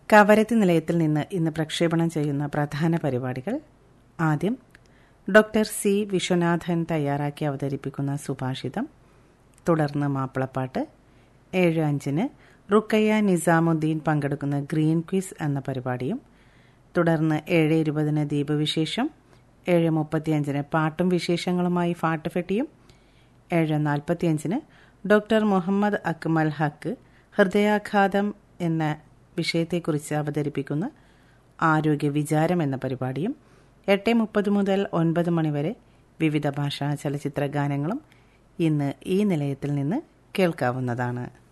കവരത്തി നിലയത്തിൽ നിന്ന് ഇന്ന് പ്രക്ഷേപണം ചെയ്യുന്ന പ്രധാന പരിപാടികൾ ആദ്യം ഡോക്ടർ സി വിശ്വനാഥൻ തയ്യാറാക്കി അവതരിപ്പിക്കുന്ന സുഭാഷിതം തുടർന്ന് മാപ്പിളപ്പാട്ട് ഏഴ് അഞ്ചിന് റുക്കയ്യ നിസാമുദ്ദീൻ പങ്കെടുക്കുന്ന ഗ്രീൻ ക്വിസ് എന്ന പരിപാടിയും തുടർന്ന് ഏഴ് ഇരുപതിന് ദീപവിശേഷം ഏഴ് മുപ്പത്തിയഞ്ചിന് പാട്ടും വിശേഷങ്ങളുമായി ഫാട്ടുഫെട്ടിയും ഏഴ് നാൽപ്പത്തിയഞ്ചിന് ഡോക്ടർ മുഹമ്മദ് അക്മൽ ഹക്ക് ഹൃദയാഘാതം എന്ന വിഷയത്തെക്കുറിച്ച് അവതരിപ്പിക്കുന്ന ആരോഗ്യ വിചാരം എന്ന പരിപാടിയും എട്ട് മുപ്പത് മുതൽ ഒൻപത് മണിവരെ വിവിധ ഭാഷാ ചലച്ചിത്ര ഗാനങ്ങളും ഇന്ന് ഈ നിലയത്തിൽ നിന്ന് കേൾക്കാവുന്നതാണ്